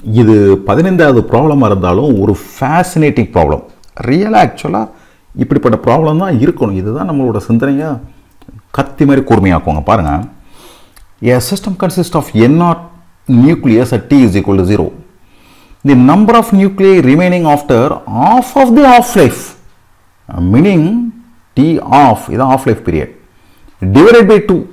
இது பதினைந்தாவது ப்ராப்ளமாக இருந்தாலும் ஒரு ஃபேசினேட்டிங் ப்ராப்ளம் ரியலாக ஆக்சுவலாக இப்படிப்பட்ட ப்ராப்ளம் தான் இருக்கணும் இதுதான் நம்மளோட சிந்தனையாக கத்தி மாதிரி கூர்மையாக்குவாங்க பாருங்கள் A system consists of n naught nucleus at t is equal to 0. The number of nuclei remaining after half of the half-life, uh, meaning t off is the half-life period, divided by 2.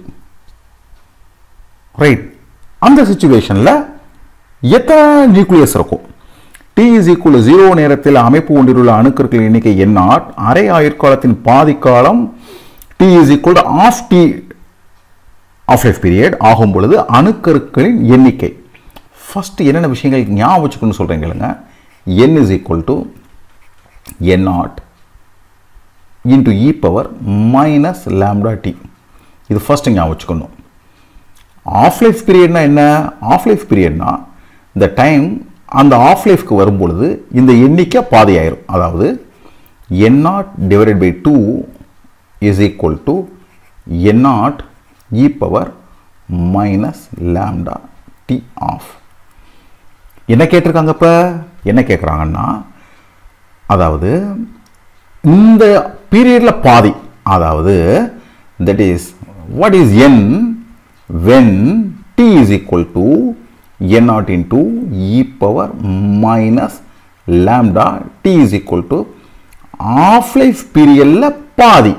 Right அந்த சுச்சுவேஷனில் எத்தனை nucleus இருக்கும் D is equal zero நேரத்தில் அமைப்பு கொண்டிருள்ள அணுக்கருக்களின் எண்ணிக்கை எண்ணாட் அரை ஆயுட்காலத்தின் பாதி காலம் T is equal half T half life period ஆகும் பொழுது அணுக்கருக்களின் எண்ணிக்கை ஃபஸ்ட்டு என்னென்ன விஷயங்கள் ஞாபகம் வச்சுக்கணும்னு சொல்கிறேன் கேளுங்க n is equal to N naught into e power minus lambda T இது ஃபஸ்ட்டு ஞாபகம் வச்சுக்கணும் ஆஃப் லைஃப் பீரியட்னா என்ன ஆஃப் லைஃப் பீரியட்னா இந்த டைம் அந்த ஆஃப் லைஃப்க்கு வரும்பொழுது இந்த எண்ணிக்கை பாதி ஆயிரும் அதாவது N naught divided by two is equal to N naught e power minus lambda T half என்ன கேட்டிருக்காங்க இப்போ என்ன கேட்குறாங்கன்னா அதாவது இந்த பீரியடில் பாதி அதாவது that is what is N when T is equal to N naught into e power minus lambda T is equal to half life பீரியடில் பாதி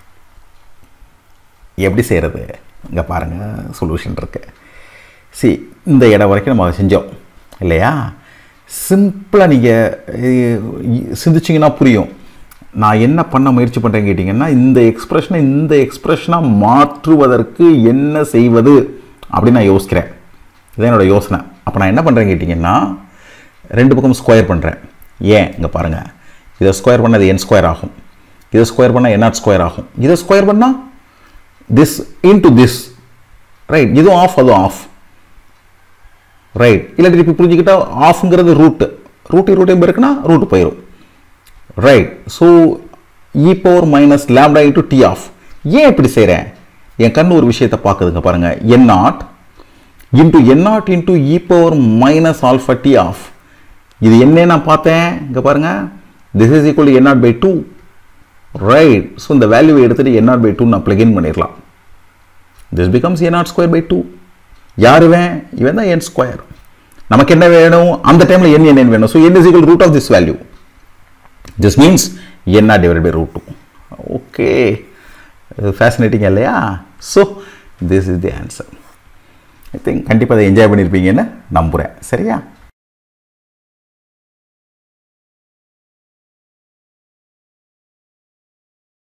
எப்படி செய்கிறது இங்கே பாருங்கள் சொல்யூஷன் இருக்கு சி இந்த இடம் வரைக்கும் நம்ம செஞ்சோம் இல்லையா சிம்பிளாக நீங்கள் சிந்திச்சிங்கன்னா புரியும் நான் என்ன பண்ண முயற்சி பண்ணுறேன்னு கேட்டிங்கன்னா இந்த எக்ஸ்ப்ரெஷனை இந்த எக்ஸ்ப்ரெஷனாக மாற்றுவதற்கு என்ன செய்வது அப்படின்னு நான் யோசிக்கிறேன் இதான் என்னோடய யோசனை அப்போ நான் என்ன பண்ணுறேன்னு கேட்டிங்கன்னா ரெண்டு பக்கம் ஸ்கொயர் பண்ணுறேன் ஏன் இங்கே பாருங்கள் இதை ஸ்கொயர் பண்ணால் அது என் ஸ்கொயர் ஆகும் இதை ஸ்கொயர் பண்ணால் என் நாட் ஸ்கொயர் ஆகும் இதை ஸ்கொயர் பண்ணால் திஸ் இன்டு திஸ் ரைட் இதுவும் ஆஃப் அதுவும் ஆஃப் ரைட் இல்லை திருப்பி புரிஞ்சுக்கிட்டா ஆஃப்ங்கிறது ரூட்டு ரூட்டு ரூட்டையும் இருக்குன்னா ரூட்டு போயிடும் right so e power minus lambda into T half ஏன் இப்படி செய்கிறேன் என் கண் ஒரு விஷயத்தை பார்க்குதுங்க பாருங்கள் N naught into N naught into e power minus alpha T half இது என்ன நான் பார்த்தேன் இங்கே பாருங்கள் this is equal N naught by two right so இந்த வேல்யூவை எடுத்துகிட்டு என் நாட் பை டூ நான் பிளகின் பண்ணிடலாம் this becomes N naught square by two யார் இவன் இவன் தான் என் ஸ்கொயர் நமக்கு என்ன வேணும் அந்த டைமில் என் என் வேணும் so N is equal root of this value this means N R divide by root two okay fascinating இல்லையா so this is the answer I think கண்டிப்பாக அதை என்ஜாய் பண்ணியிருப்பீங்கன்னு நம்புகிறேன் சரியா